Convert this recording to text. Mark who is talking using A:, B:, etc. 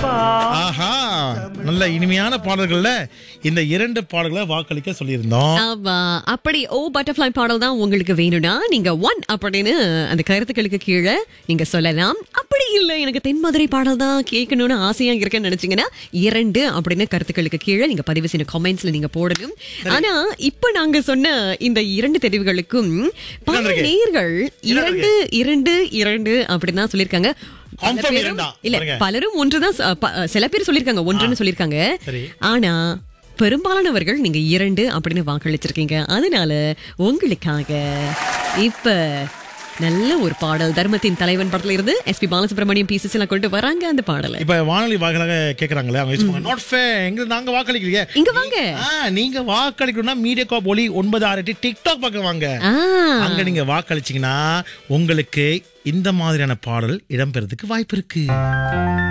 A: ஆஹா நல்ல இனிமையான பாடல்கள்ல இந்த இரண்டு பாடல்களை வாக்களிக்க சொல்லியிருந்தோம்
B: ஆமா அப்படி ஓ பட்டர்ஃப்ளை பாடல் தான் உங்களுக்கு வேணும்னா நீங்க ஒன் அப்படின்னு அந்த கருத்துக்களுக்கு கீழே நீங்க சொல்லலாம் அப்படி இல்ல எனக்கு தென் மதுரை பாடல் தான் கேட்கணும்னு ஆசையா இருக்கேன்னு நினைச்சீங்கன்னா இரண்டு அப்படின்னு கருத்துக்களுக்கு கீழே நீங்க பதிவு செய்யணும் கமெண்ட்ஸ்ல நீங்க போடணும் ஆனா இப்ப நாங்க சொன்ன இந்த இரண்டு தெரிவுகளுக்கும் பல
A: இருக்கு.
B: நேர்கள் இரண்டு இரண்டு இரண்டு அப்படின்னு தான் சொல்லியிருக்காங்க பல
A: Confirm
B: பேரும்-
A: இரண்டா?
B: இல்ல
A: பாருங்க.
B: பலரும் ஒன்றுதான் சொ- ப- சில பேர் சொல்லிருக்காங்க ஒன்றுன்னு சொல்லிருக்காங்க
A: சரி.
B: ஆனா பெரும்பாலானவர்கள் நீங்க இரண்டு அப்படின்னு வாக்களிச்சிருக்கீங்க அதனால உங்களுக்காக இப்ப நல்ல ஒரு பாடல் தர்மத்தின் தலைவன் படத்துல இருந்து எஸ்பி பாலசுப்ரமணியம் பீசஸ் எல்லாம் கொண்டு வராங்க அந்த பாடலை
A: இப்ப வானொலி வாகனாக கேக்குறாங்களே அவங்க நாட் ஃபே எங்க நாங்க வாக்களிக்கலையே
B: இங்க வாங்க
A: ஆ, நீங்க வாக்களிக்கணும்னா மீடியா காப் ஒலி ஒன்பது ஆறு எட்டு டிக்டாக் பக்கம் வாங்க
B: ஆ
A: அங்க நீங்க வாக்களிச்சீங்கன்னா உங்களுக்கு இந்த மாதிரியான பாடல் இடம்பெறதுக்கு வாய்ப்பு இருக்கு